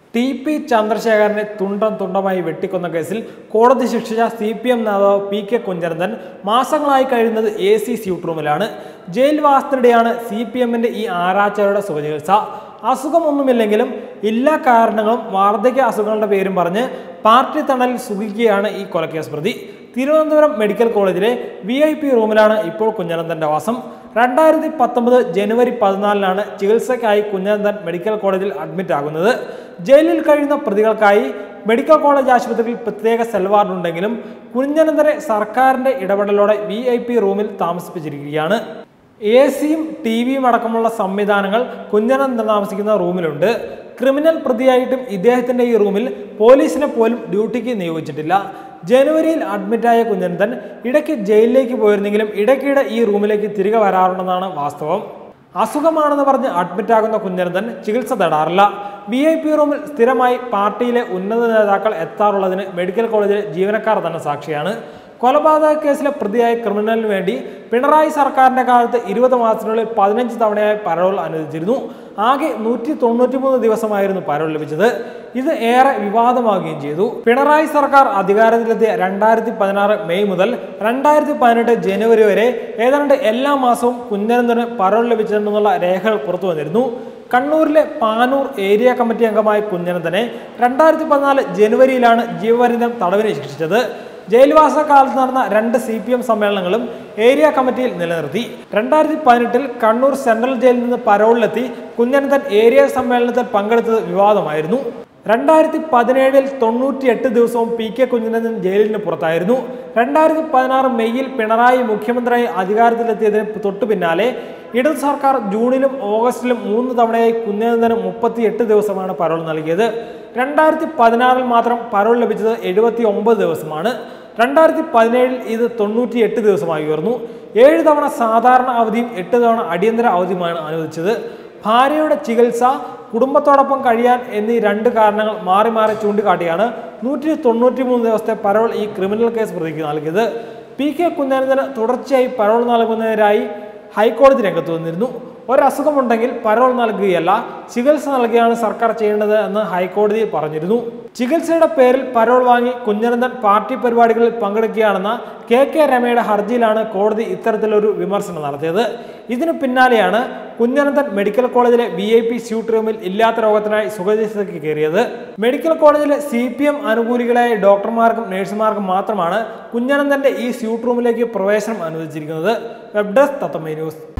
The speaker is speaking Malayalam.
ടി പി ചന്ദ്രശേഖരനെ തുണ്ടം തുണ്ടമായി വെട്ടിക്കൊന്ന കേസിൽ കോടതി ശിക്ഷിച്ച സി പി എം നേതാവ് പി കെ കുഞ്ഞനന്ദൻ മാസങ്ങളായി കഴിയുന്നത് എ സി സ്യൂട്ട് റൂമിലാണ് ജയിൽവാസത്തിനിടെയാണ് സി പി എമ്മിന്റെ ഈ ആരാച്ചയുടെ സുഖചികിത്സ അസുഖമൊന്നുമില്ലെങ്കിലും എല്ലാ കാരണങ്ങളും വാർദ്ധക്യ അസുഖങ്ങളുടെ പേരും പറഞ്ഞ് പാർട്ടി തണലിൽ സുഖിക്കുകയാണ് ഈ കൊലക്കേസ് പ്രതി തിരുവനന്തപുരം മെഡിക്കൽ കോളേജിലെ വി ഐ പി റൂമിലാണ് ഇപ്പോൾ കുഞ്ഞനന്ദന്റെ വാസം രണ്ടായിരത്തി പത്തൊമ്പത് ജനുവരി പതിനാലിനാണ് ചികിത്സയ്ക്കായി കുഞ്ഞനന്ദൻ മെഡിക്കൽ കോളേജിൽ അഡ്മിറ്റ് ആകുന്നത് ജയിലിൽ കഴിയുന്ന പ്രതികൾക്കായി മെഡിക്കൽ കോളേജ് ആശുപത്രിയിൽ പ്രത്യേക സെൽ വാർഡ് ഉണ്ടെങ്കിലും കുഞ്ഞനന്ദനെ സർക്കാരിന്റെ ഇടപെടലോടെ വി ഐ പി റൂമിൽ താമസിപ്പിച്ചിരിക്കുകയാണ് എ സിയും ടി വിയും അടക്കമുള്ള സംവിധാനങ്ങൾ കുഞ്ഞനന്ദൻ താമസിക്കുന്ന റൂമിലുണ്ട് ക്രിമിനൽ പ്രതിയായിട്ടും ഇദ്ദേഹത്തിന്റെ ഈ റൂമിൽ പോലീസിനെ പോലും ഡ്യൂട്ടിക്ക് നിയോഗിച്ചിട്ടില്ല ജനുവരിയിൽ അഡ്മിറ്റായ കുഞ്ഞനന്ദൻ ഇടയ്ക്ക് ജയിലിലേക്ക് പോയിരുന്നെങ്കിലും ഇടയ്ക്കിടെ ഈ റൂമിലേക്ക് തിരികെ വരാറുണ്ടെന്നാണ് വാസ്തവം അസുഖമാണെന്ന് പറഞ്ഞ് അഡ്മിറ്റ് ആകുന്ന കുഞ്ഞനന്ദൻ ചികിത്സ തേടാറില്ല വി ഐ പി റൂമിൽ സ്ഥിരമായി പാർട്ടിയിലെ ഉന്നത നേതാക്കൾ എത്താറുള്ളതിന് മെഡിക്കൽ കോളേജിലെ ജീവനക്കാർ തന്നെ സാക്ഷിയാണ് കൊലപാതക കേസിലെ പ്രതിയായ ക്രിമിനലിന് വേണ്ടി പിണറായി സർക്കാരിന്റെ കാലത്ത് ഇരുപത് മാസത്തിനുള്ളിൽ പതിനഞ്ച് തവണയായി പരോൾ അനുവദിച്ചിരുന്നു ആകെ നൂറ്റി തൊണ്ണൂറ്റിമൂന്ന് ദിവസമായിരുന്നു പരോൾ ലഭിച്ചത് ഇത് ഏറെ വിവാദമാവുകയും ചെയ്തു പിണറായി സർക്കാർ അധികാരത്തിലെത്തിയ രണ്ടായിരത്തി പതിനാറ് മെയ് മുതൽ രണ്ടായിരത്തി പതിനെട്ട് ജനുവരി വരെ ഏതാണ്ട് എല്ലാ മാസവും കുഞ്ഞനന്തന് പരോൾ ലഭിച്ചിട്ടുണ്ടെന്നുള്ള രേഖകൾ പുറത്തു വന്നിരുന്നു കണ്ണൂരിലെ പാനൂർ ഏരിയ കമ്മിറ്റി അംഗമായ കുഞ്ഞനന്തനെ രണ്ടായിരത്തി പതിനാല് ജനുവരിയിലാണ് ജീവപര്യന്തം തടവിന് ശിക്ഷിച്ചത് ജയിൽവാസ കാലത്ത് നടന്ന രണ്ട് സി പി എം സമ്മേളനങ്ങളും ഏരിയ കമ്മിറ്റിയിൽ നിലനിർത്തി രണ്ടായിരത്തി പതിനെട്ടിൽ കണ്ണൂർ സെൻട്രൽ ജയിലിൽ നിന്ന് പരോളിലെത്തി കുഞ്ഞനന്തൻ ഏരിയ സമ്മേളനത്തിൽ പങ്കെടുത്തത് വിവാദമായിരുന്നു രണ്ടായിരത്തി പതിനേഴിൽ തൊണ്ണൂറ്റിയെട്ട് ദിവസവും പി കെ കുഞ്ഞനന്ദൻ ജയിലിന് പുറത്തായിരുന്നു രണ്ടായിരത്തി പതിനാറ് മെയ്യിൽ പിണറായി മുഖ്യമന്ത്രിയായി അധികാരത്തിലെത്തിയതിന് തൊട്ടു പിന്നാലെ ഇടത് സർക്കാർ ജൂണിലും ഓഗസ്റ്റിലും മൂന്ന് തവണയായി കുഞ്ഞനന്ദന് മുപ്പത്തിയെട്ട് ദിവസമാണ് പരോൾ നൽകിയത് രണ്ടായിരത്തി പതിനാറിൽ മാത്രം പരോൾ ലഭിച്ചത് എഴുപത്തി ഒമ്പത് ദിവസമാണ് രണ്ടായിരത്തി പതിനേഴിൽ ഇത് തൊണ്ണൂറ്റി എട്ട് ദിവസമായി ഉയർന്നു ഏഴ് തവണ സാധാരണ അവധിയും എട്ട് തവണ അടിയന്തര അവധിയുമാണ് അനുവദിച്ചത് ഭാര്യയുടെ ചികിത്സ കുടുംബത്തോടൊപ്പം കഴിയാൻ എന്നീ രണ്ട് കാരണങ്ങൾ മാറി മാറി ചൂണ്ടിക്കാട്ടിയാണ് നൂറ്റി തൊണ്ണൂറ്റി മൂന്ന് ദിവസത്തെ പരോൾ ഈ ക്രിമിനൽ കേസ് പ്രതിക്ക് നൽകിയത് പി കെ കുഞ്ഞനന്ദന് തുടർച്ചയായി പരോൾ നൽകുന്നതിനായി ഹൈക്കോടതി രംഗത്ത് വന്നിരുന്നു ഒരസുഖമുണ്ടെങ്കിൽ പരോൾ നൽകുകയല്ല ചികിത്സ നൽകുകയാണ് സർക്കാർ ചെയ്യേണ്ടത് എന്ന് ഹൈക്കോടതി പറഞ്ഞിരുന്നു ചികിത്സയുടെ പേരിൽ പരോൾ വാങ്ങി കുഞ്ഞനന്ദൻ പാർട്ടി പരിപാടികളിൽ പങ്കെടുക്കുകയാണെന്ന കെ കെ രമയുടെ ഹർജിയിലാണ് കോടതി ഇത്തരത്തിലൊരു വിമർശനം നടത്തിയത് ഇതിനു പിന്നാലെയാണ് കുഞ്ഞനന്ദൻ മെഡിക്കൽ കോളേജിലെ V I P suite room ഇല്ലാത്ത രോഗത്തിനായി സുഖചികിത്സയ്ക്ക് കയറിയത് മെഡിക്കൽ കോളേജിലെ സി പി എം അനുകൂലികളായ ഡോക്ടർമാർക്കും നഴ്സുമാർക്കും മാത്രമാണ് കുഞ്ഞനന്ദന്റെ ഈ സ്യൂട്ട് റൂമിലേക്ക് പ്രവേശനം അനുവദിച്ചിരിക്കുന്നത് വെബ് ഡെസ്ക് തത്തമ്മ ന്യൂസ്